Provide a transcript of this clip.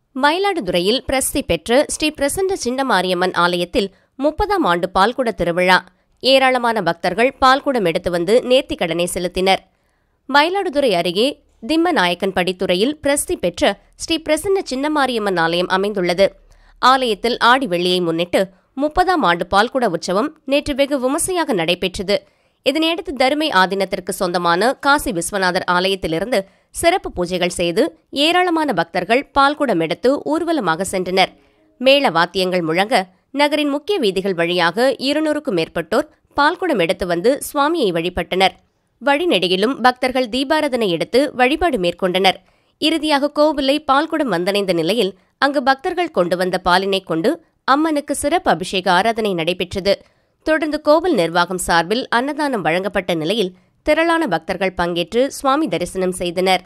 மயிலாடுதுறையில் பிரசித்தி பெற்ற ஸ்ரீ பிரசன்ன சின்னமாரியம்மன் ஆலயத்தில் முப்பதாம் ஆண்டு பால்குட திருவிழா ஏராளமான பக்தர்கள் பால்குடம் எடுத்து வந்து நேர்த்திக் கடனை செலுத்தினர் மயிலாடுதுறை அருகே திம்மநாயக்கன் படித்துறையில் பிரசித்தி பெற்ற ஸ்ரீ பிரசன்ன சின்னமாரியம்மன் ஆலயம் அமைந்துள்ளது ஆலயத்தில் ஆடி வெள்ளியை முன்னிட்டு முப்பதாம் ஆண்டு பால்குட உற்சவம் நேற்று வெகு விமர்சையாக நடைபெற்றது இதனையடுத்து தருமை ஆதீனத்திற்கு சொந்தமான காசி விஸ்வநாதர் ஆலயத்திலிருந்து சிறப்பு பூஜைகள் செய்து ஏராளமான பக்தர்கள் பால்குடம் எடுத்து ஊர்வலமாக சென்றனர் மேள வாத்தியங்கள் முழங்க நகரின் முக்கிய வீதிகள் வழியாக இருநூறுக்கும் மேற்பட்டோர் பால்குடம் எடுத்து வந்து சுவாமியை வழிபட்டனர் வழிநெடுகிலும் பக்தர்கள் தீபாரதனை எடுத்து வழிபாடு மேற்கொண்டனர் இறுதியாக கோவிலை பால்குடம் வந்தடைந்த நிலையில் அங்கு பக்தர்கள் கொண்டு வந்த பாலினை கொண்டு அம்மனுக்கு சிறப்பு அபிஷேக ஆராதனை நடைபெற்றது தொடர்ந்து கோவில் நிர்வாகம் சார்பில் அன்னதானம் வழங்கப்பட்ட நிலையில் திரளான பக்தர்கள் பங்கேற்று சுவாமி தரிசனம் செய்தனர்